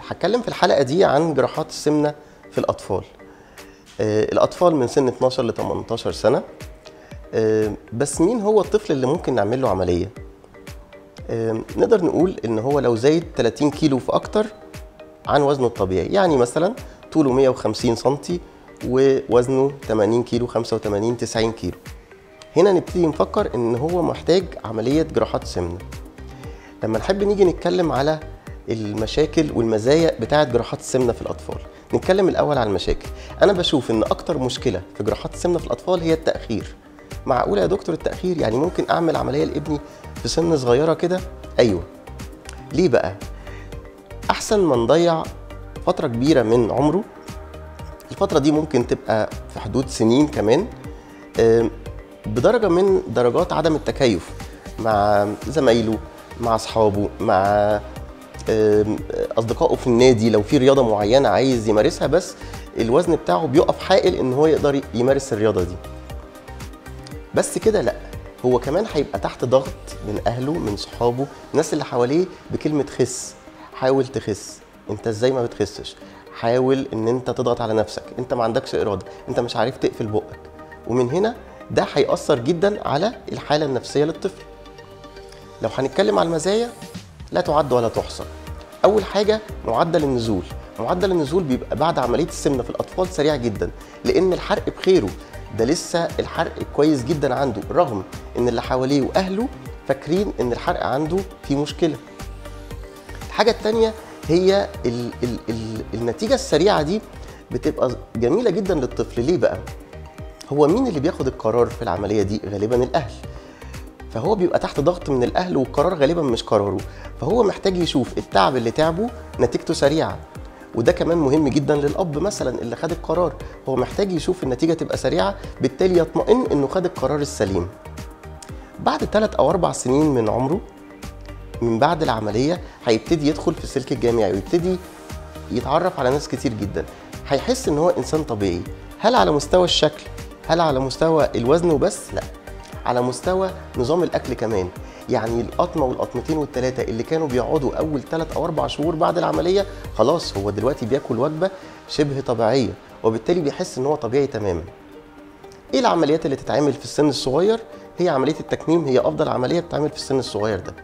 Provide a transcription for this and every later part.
هتكلم في الحلقه دي عن جراحات السمنه في الاطفال آه، الاطفال من سن 12 ل 18 سنه آه، بس مين هو الطفل اللي ممكن نعمل له عمليه آه، نقدر نقول ان هو لو زايد 30 كيلو فاكتر عن وزنه الطبيعي يعني مثلا طوله 150 سم ووزنه 80 كيلو 85 90 كيلو هنا نبتدي نفكر ان هو محتاج عمليه جراحات سمنه لما نحب نيجي نتكلم على المشاكل والمزايا بتاعه جراحات السمنه في الاطفال نتكلم الاول على المشاكل انا بشوف ان اكتر مشكله في جراحات السمنه في الاطفال هي التاخير معقوله يا دكتور التاخير يعني ممكن اعمل عمليه لابني في سن صغيره كده ايوه ليه بقى احسن ما نضيع فتره كبيره من عمره الفتره دي ممكن تبقى في حدود سنين كمان آم، بدرجه من درجات عدم التكيف مع زمايله مع اصحابه مع آم، اصدقائه في النادي لو في رياضه معينه عايز يمارسها بس الوزن بتاعه بيقف حائل ان هو يقدر يمارس الرياضه دي بس كده لا هو كمان هيبقى تحت ضغط من اهله من صحابه الناس اللي حواليه بكلمه خس حاول تخس انت ازاي ما بتخسش حاول ان انت تضغط على نفسك انت ما عندكش اراده انت مش عارف تقفل بقك ومن هنا ده هيأثر جدا على الحاله النفسيه للطفل لو هنتكلم على المزايا لا تعد ولا تحصى اول حاجه معدل النزول معدل النزول بيبقى بعد عمليه السمنه في الاطفال سريع جدا لان الحرق بخيره ده لسه الحرق كويس جدا عنده رغم ان اللي حواليه واهله فاكرين ان الحرق عنده فيه مشكله الحاجه التانية هي ال ال ال النتيجه السريعه دي بتبقى جميله جدا للطفل ليه بقى هو مين اللي بياخد القرار في العمليه دي غالبا الاهل فهو بيبقى تحت ضغط من الاهل والقرار غالبا مش قراره فهو محتاج يشوف التعب اللي تعبه نتيجته سريعه وده كمان مهم جدا للاب مثلا اللي خد القرار هو محتاج يشوف النتيجه تبقى سريعه بالتالي يطمئن انه خد القرار السليم بعد ثلاث او اربع سنين من عمره من بعد العمليه هيبتدي يدخل في السلك الجامعي ويبتدي يتعرف على ناس كتير جدا هيحس ان هو انسان طبيعي هل على مستوى الشكل هل على مستوى الوزن وبس لا على مستوى نظام الاكل كمان يعني القطمه والقطمتين والثلاثه اللي كانوا بيقعدوا اول ثلاث او اربع شهور بعد العمليه خلاص هو دلوقتي بياكل وجبه شبه طبيعيه وبالتالي بيحس ان هو طبيعي تماما ايه العمليات اللي تتعمل في السن الصغير هي عمليه التكميم هي افضل عمليه بتتعمل في السن الصغير ده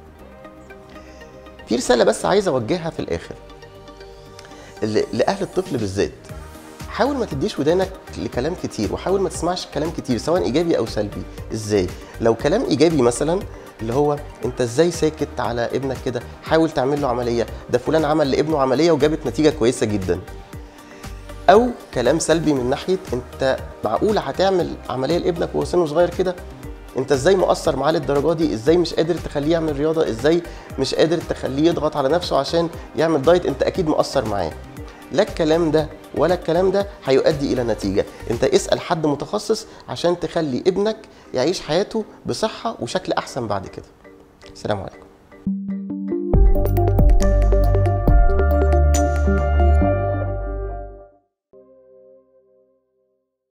في رساله بس عايز اوجهها في الاخر ل- لاهل الطفل بالذات حاول ما تديش ودانك لكلام كتير وحاول ما تسمعش كلام كتير سواء ايجابي او سلبي ازاي لو كلام ايجابي مثلا اللي هو انت ازاي ساكت على ابنك كده حاول تعمل له عمليه ده فلان عمل لابنه عمليه وجابت نتيجه كويسه جدا او كلام سلبي من ناحيه انت معقوله هتعمل عمليه لابنك وهو سنه صغير كده انت ازاي مقصر معاه للدرجه دي ازاي مش قادر تخليه يعمل رياضه ازاي مش قادر تخليه يضغط على نفسه عشان يعمل دايت انت اكيد مقصر معاه لا الكلام ده ولا الكلام ده هيؤدي الى نتيجه انت اسال حد متخصص عشان تخلي ابنك يعيش حياته بصحه وشكل احسن بعد كده السلام عليكم